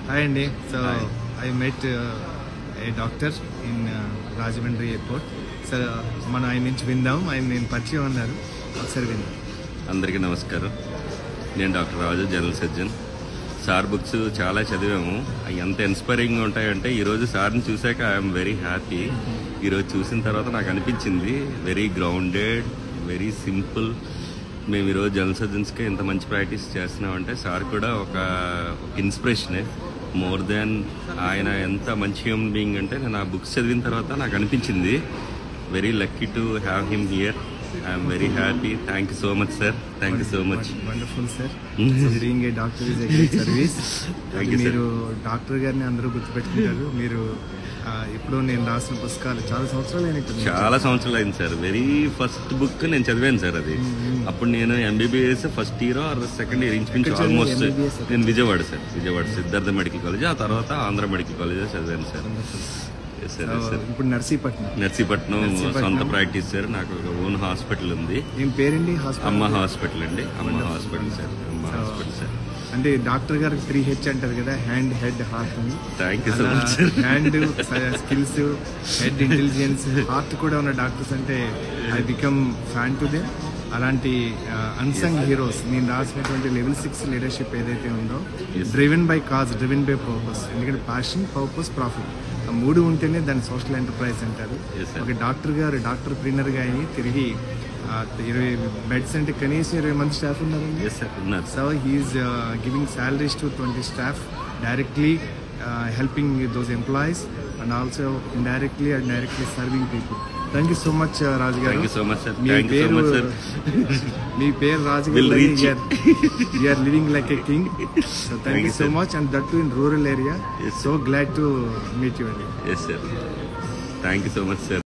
Hi అండి so Hi. I met a doctor in Rajahmundry airport so మనం ఆయన నుంచి విందాం ఆయన నేను పరిచయం అన్నారు ఒకసారి విందాం అందరికీ నమస్కారం నేను doctor Raju general surgeon sir books చాలా చదివాము అవి ఎంత ఇన్స్పైరింగ్ ఉంటాయంటే ఈరోజు సార్ని చూశాక ఐఎమ్ వెరీ హ్యాపీ ఈరోజు చూసిన తర్వాత నాకు అనిపించింది వెరీ గ్రౌండెడ్ వెరీ సింపుల్ మేము ఈరోజు జనరల్ సర్జన్స్కి ఇంత మంచి ప్రాక్టీస్ చేస్తున్నామంటే సార్ కూడా ఒక ఒక ఇన్స్పిరేషనే మోర్ దెన్ ఆయన ఎంత మంచి హ్యూమన్ బీయింగ్ అంటే నేను ఆ బుక్స్ చదివిన తర్వాత నాకు అనిపించింది very lucky to have him here I'm very happy thank you so much sir thank you so much wonderful sir being a doctor is a great service Thank you, sir. మీరు doctor గారిని అందరూ గుర్తుపెట్టుకుంటారు మీరు ఆ, ఇప్పుడు నేను రాసిన పుస్తకాలు చాలా సంవత్సరాలు అయినట్టుంది చాలా సంవత్సరాలు అయింది సార్ వెరీ ఫస్ట్ బుక్ నేను చదివాను సార్ అది అప్పుడు నేను MBBS first year or second year ఇంచుమించు ఎక్కడ చదివారు ఆల్మోస్ట్ MBBS? నేను Vijayawada sir Vijayawada Siddhartha medical college ఆ తర్వాత ఆంధ్ర మెడికల్ కాలేజ్ చదివాను sir Yes, sir, yes, sir. ఇప్పుడు నర్సీపట్నం నర్సీపట్నం నర్సీపట్నం. సొంత ప్రాక్టీస్ సార్ నాకు ఒక ఓన్ హాస్పిటల్ ఉంది ఏం పేరండి హాస్పిటల్ అమ్మ హాస్పిటల్ అండి Amma hospital sir Amma hospital sir అంటే డాక్టర్ గారికి త్రీ హెచ్ అంటారు కదా హ్యాండ్ హెడ్ హార్ట్ అని thank you so much sir hand skills head intelligence heart కూడా ఉన్న డాక్టర్స్ అంటే I become fan to they అలాంటి అన్సంగ్ హీరోస్ నేను రాసినటువంటి లెవెల్ సిక్స్ లీడర్షిప్ ఏదైతే ఉందో driven by cause driven by purpose ఎందుకంటే ప్యాషన్ పర్పస్ ప్రాఫిట్ ఆ మూడు ఉంటేనే దాన్ని సోషల్ ఎంటర్ప్రైజ్ అంటారు Yes, sir. ఒక డాక్టర్ గారు డాక్టర్ ప్రీనర్ గా అయ్యి తిరిగి ఆ, ఇరవై బెడ్స్ అంటే కనీసం ఇరవై మంది స్టాఫ్ ఉన్నారండి ఎస్ సార్ ఉన్నారు So he's uh, giving salaries to 20 staff directly, uh, helping those employees, and also indirectly and directly serving people. Thank you so much, uh, Raj garu. Thank you so much sir మీ thank you so పేరు much sir మీ పేరు Raju Will garu reach. you are living like a king. So thank, Thank you you, so sir. much, and that too in rural area. Yes, so glad to meet you. Andy. Yes sir thank you so much sir